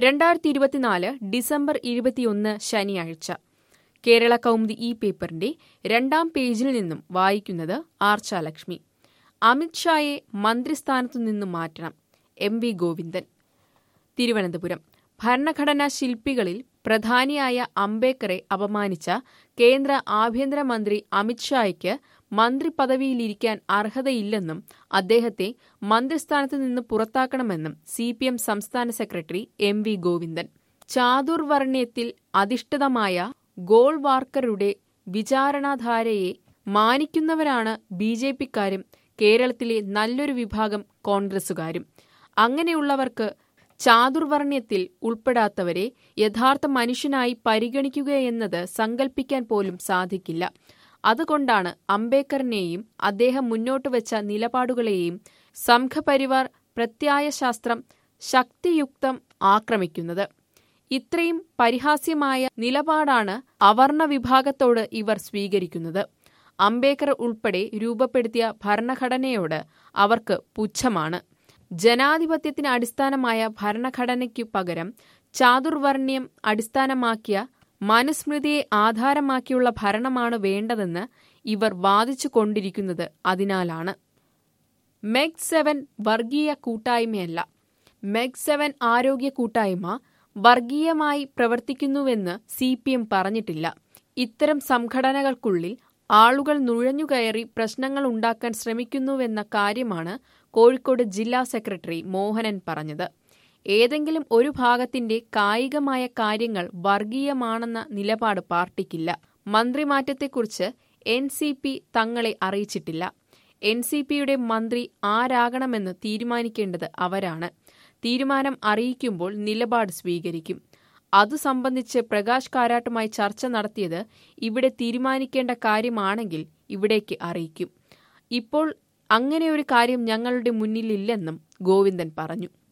രണ്ടായിരത്തി ഇരുപത്തിനാല് ഡിസംബർ ഇരുപത്തിയൊന്ന് ശനിയാഴ്ച കേരള കൗമുദി ഈ പേപ്പറിന്റെ രണ്ടാം പേജിൽ നിന്നും വായിക്കുന്നത് ആർച്ചാലക്ഷ്മി അമിത്ഷായെ മന്ത്രിസ്ഥാനത്തു നിന്നും മാറ്റണം എം വി ഗോവിന്ദൻ തിരുവനന്തപുരം ഭരണഘടനാ ശില്പികളിൽ പ്രധാനിയായ അംബേദ്കറെ അപമാനിച്ച കേന്ദ്ര ആഭ്യന്തരമന്ത്രി അമിത്ഷായ്ക്ക് മന്ത്രിപദവിയിലിരിക്കാൻ അർഹതയില്ലെന്നും അദ്ദേഹത്തെ മന്ത്രിസ്ഥാനത്തു നിന്ന് പുറത്താക്കണമെന്നും സി പി എം സംസ്ഥാന സെക്രട്ടറി എം വി ഗോവിന്ദൻ ചാതുർവർണ്ണ്യത്തിൽ അധിഷ്ഠിതമായ ഗോൾവാർക്കറുടെ വിചാരണാധാരയെ മാനിക്കുന്നവരാണ് ബി ജെ പിക്കാരും കേരളത്തിലെ നല്ലൊരു വിഭാഗം കോൺഗ്രസുകാരും അങ്ങനെയുള്ളവർക്ക് ചാതുർവർണ്ണ്യത്തിൽ ഉൾപ്പെടാത്തവരെ യഥാർത്ഥ മനുഷ്യനായി പരിഗണിക്കുകയെന്നത് സങ്കല്പിക്കാൻ പോലും സാധിക്കില്ല അതുകൊണ്ടാണ് അംബേദ്കറിനെയും അദ്ദേഹം മുന്നോട്ടുവച്ച നിലപാടുകളെയും സംഘപരിവാർ പ്രത്യായശാസ്ത്രം ശക്തിയുക്തം ആക്രമിക്കുന്നത് ഇത്രയും പരിഹാസ്യമായ നിലപാടാണ് അവർണ വിഭാഗത്തോട് ഇവർ സ്വീകരിക്കുന്നത് അംബേദ്കർ ഉൾപ്പെടെ രൂപപ്പെടുത്തിയ ഭരണഘടനയോട് അവർക്ക് പുച്ഛമാണ് ജനാധിപത്യത്തിന് അടിസ്ഥാനമായ ഭരണഘടനയ്ക്കു പകരം ചാതുർവർണ്ണ്യം അടിസ്ഥാനമാക്കിയ മനുസ്മൃതിയെ ആധാരമാക്കിയുള്ള ഭരണമാണ് വേണ്ടതെന്ന് ഇവർ വാദിച്ചു കൊണ്ടിരിക്കുന്നത് അതിനാലാണ് മെഗ് സെവൻ വർഗീയ കൂട്ടായ്മയല്ല മെഗ് സെവൻ ആരോഗ്യ കൂട്ടായ്മ വർഗീയമായി പ്രവർത്തിക്കുന്നുവെന്ന് സി പി എം പറഞ്ഞിട്ടില്ല ഇത്തരം സംഘടനകൾക്കുള്ളിൽ ആളുകൾ നുഴഞ്ഞുകയറി പ്രശ്നങ്ങൾ ഉണ്ടാക്കാൻ ശ്രമിക്കുന്നുവെന്ന കാര്യമാണ് കോഴിക്കോട് ജില്ലാ സെക്രട്ടറി മോഹനൻ പറഞ്ഞത് ഏതെങ്കിലും ഒരു ഭാഗത്തിന്റെ കായികമായ കാര്യങ്ങൾ വർഗീയമാണെന്ന നിലപാട് പാർട്ടിക്കില്ല മന്ത്രിമാറ്റത്തെക്കുറിച്ച് എൻ സി പി തങ്ങളെ അറിയിച്ചിട്ടില്ല എൻ സി പിയുടെ മന്ത്രി ആരാകണമെന്ന് തീരുമാനിക്കേണ്ടത് അവരാണ് തീരുമാനം അറിയിക്കുമ്പോൾ നിലപാട് സ്വീകരിക്കും അതു സംബന്ധിച്ച് പ്രകാശ് കാരാട്ടുമായി ചർച്ച നടത്തിയത് ഇവിടെ തീരുമാനിക്കേണ്ട കാര്യമാണെങ്കിൽ ഇവിടേക്ക് അറിയിക്കും ഇപ്പോൾ അങ്ങനെയൊരു കാര്യം ഞങ്ങളുടെ മുന്നിലില്ലെന്നും ഗോവിന്ദൻ പറഞ്ഞു